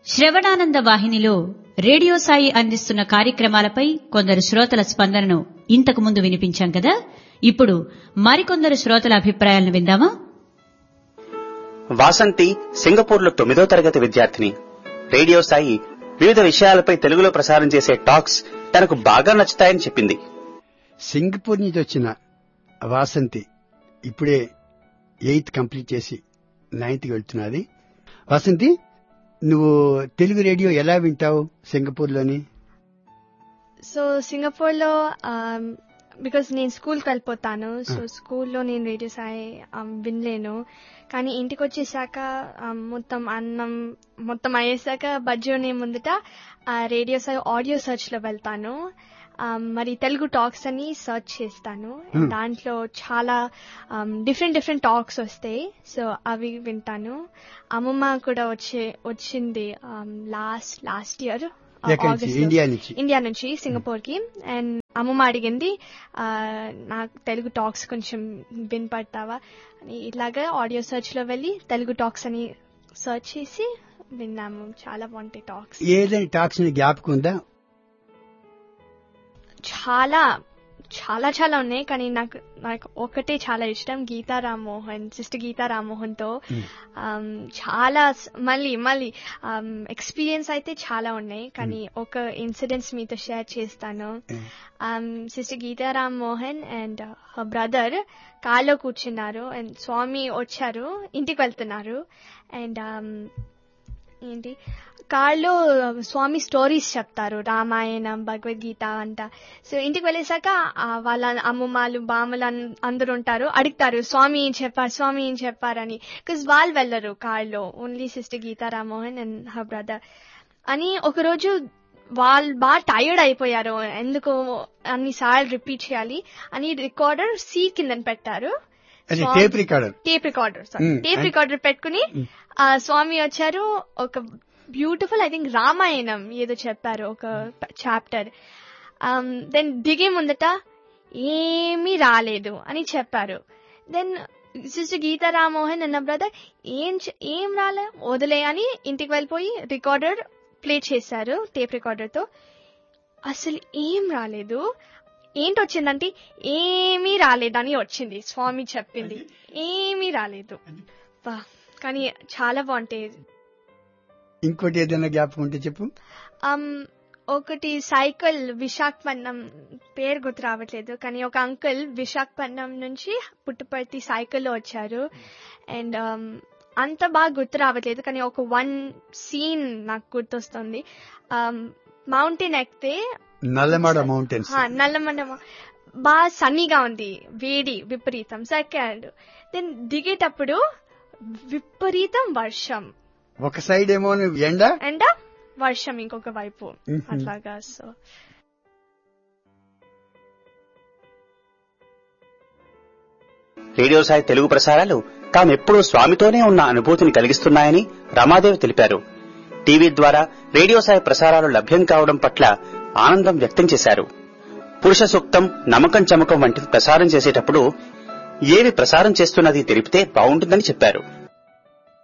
శ్రవణానంద వాహినిలో radio Sai అందిస్తున్న కార్యక్రమాలపై కొందరు శ్రోతల స్పందనను ఇంతకు ముందు వినిపించాం కదా ఇప్పుడు మరికొందరు శ్రోతల అభిప్రాయాలను విందామా వాసంతి సింగపూర్లో తొమ్మిదో తరగతి విద్యార్థిని రేడియో సాయి వివిధ విషయాలపై తెలుగులో ప్రసారం చేసే టాక్స్ తనకు బాగా నచ్చుతాయని చెప్పింది సింగపూర్ నుంచి వచ్చిన వాసంతి ఇప్పుడే ఎయిత్ కంప్లీట్ చేసి నైన్త్కి వెళ్తున్నది వాసంతి నువ్వు తెలుగు రేడియో ఎలా వింటావు సింగపూర్లోని సో సింగపూర్లో బికాస్ నేను స్కూల్కి వెళ్ళిపోతాను సో స్కూల్లో నేను రేడియో సాయి um, వినలేను కానీ ఇంటికి వచ్చేసాక um, మొత్తం అన్నం మొత్తం అయ్యేసాక బజ్జోనే ముందట రేడియో సాయి ఆడియో సెర్చ్లో వెళ్తాను Um, మరి తెలుగు టాక్స్ అని సెర్చ్ చేస్తాను Hmm. దాంట్లో చాలా డిఫరెంట్ డిఫరెంట్ టాక్స్ వస్తాయి సో అవి వింటాను అమ్మమ్మ కూడా వచ్చే వచ్చింది లాస్ట్ లాస్ట్ ఇయర్ ఎక్కడి నుంచి ఇండియా నుంచి ఇండియా నుంచి సింగపూర్ కి అండ్ అమ్మమ్మ అడిగింది ఆ, నాకు తెలుగు టాక్స్ కొంచెం వినపడతావా అని ఇట్లాగా ఆడియో సెర్చ్ లో వెళ్ళి తెలుగు టాక్స్ అని సెర్చ్ చేసి విన్నాము చాలా బాగుంటాయి టాక్స్ ఏదైనా టాక్స్ ని జ్ఞాపకం ఉందా చాలా చాలా చాలా ఉన్నాయి కానీ నాకు నాకు ఒకటే చాలా ఇష్టం గీతా రామ్మోహన్ సిస్టర్ గీతా రామ్మోహన్ తో um, చాలా స- మళ్ళీ మళ్ళీ ఎక్స్పీరియన్స్ అయితే చాలా ఉన్నాయి కానీ ఒక ఇన్సిడెంట్స్ మీతో షేర్ చేస్తాను sister Geetha Rammohan and brother కార్లో కూర్చున్నారు అండ్ స్వామి వచ్చారు ఇంటికి వెళ్తున్నారు అండ్ ఏంటి కార్లో స్వామి స్టోరీస్ చెప్తారు రామాయణం భగవద్గీత అంట సో ఇంటికి వెళ్ళేసాక ఆ వాళ్ళ అమ్మమ్మలు బామ్మలు అన్- అందరూ ఉంటారు అడుగుతారు స్వామి ఏం చెప్పారు స్వామి ఏం చెప్పారని బికాస్ వాళ్ళు వెళ్ళరు కార్లో only sister Geetha Rammohan and her brother అని ఒకరోజు వాళ్ళు బాగా టైర్డ్ అయిపోయారు ఎందుకు అన్నిసార్లు రిపీట్ చేయాలి అని రికార్డర్ సీట్ కింద పెట్టారు అది స్వామి- tape recorder tape recorder Hmm. Tape And- recorder పెట్టుకుని ఆ స్వామి వచ్చారు ఒక బ్యూటిఫుల్ ఐ థింక్ రామాయణం ఏదో చెప్పారు ఒక చాప్టర్ దెన్ దిగే ముందట ఏమీ రాలేదు అని చెప్పారు దెన్ సిస్టర్ గీతా రామ్మోహన్ అన్న బ్రదర్ ఏం చ- ఏం రాలే వదిలే అని ఇంటికి వెళ్ళిపోయి రికార్డర్ ప్లే చేశారు టేప్ రికార్డర్ తో అసలు ఏం రాలేదు ఏంటి వచ్చిందంటే ఏమీ రాలేదని వచ్చింది స్వామి చెప్పింది ఏమీ రాలేదు వా, కానీ చాలా బాగుంటాయి ఇంకోటి ఏదైనా జ్ఞాపకం ఉంటే చెప్పు Um, ఒకటి సైకిల్ విశాఖపట్నం పేరు గుర్తు రావట్లేదు కానీ ఒక అంకుల్ విశాఖపట్నం నుంచి పుట్టుపర్తి సైకిల్లో వచ్చారు అండ్ అంత బాగా గుర్తు రావట్లేదు కానీ ఒక వన్ సీన్ నాకు గుర్తొస్తుంది మౌంటైన్ ఎక్కితే నల్లమాడ మౌంటైన్స్ ఆ, నల్లమన్న బాగా సన్నీగా ఉంది వేడి విపరీతం సెకండ్ దెన్ దిగేటప్పుడు విపరీతం వర్షం ఒక సైడ్ ఏమో ఎండ అండ్ వర్షం ఇంకొక వైపు Mhm. అట్లాగా సో రేడియో సాయి తెలుగు ప్రసారాలు తామెప్పుడూ స్వామితోనే ఉన్న అనుభూతిని కలిగిస్తున్నాయని రమాదేవి తెలిపారు టీవీ ద్వారా రేడియో సాయి ప్రసారాలు లభ్యం కావడం పట్ల ఆనందం వ్యక్తం చేశారు పురుష సూక్తం నమ్మకం చమకం వంటివి ప్రసారం చేసేటప్పుడు ఏవి ప్రసారం చేస్తున్నది తెలిపితే బాగుంటుందని చెప్పారు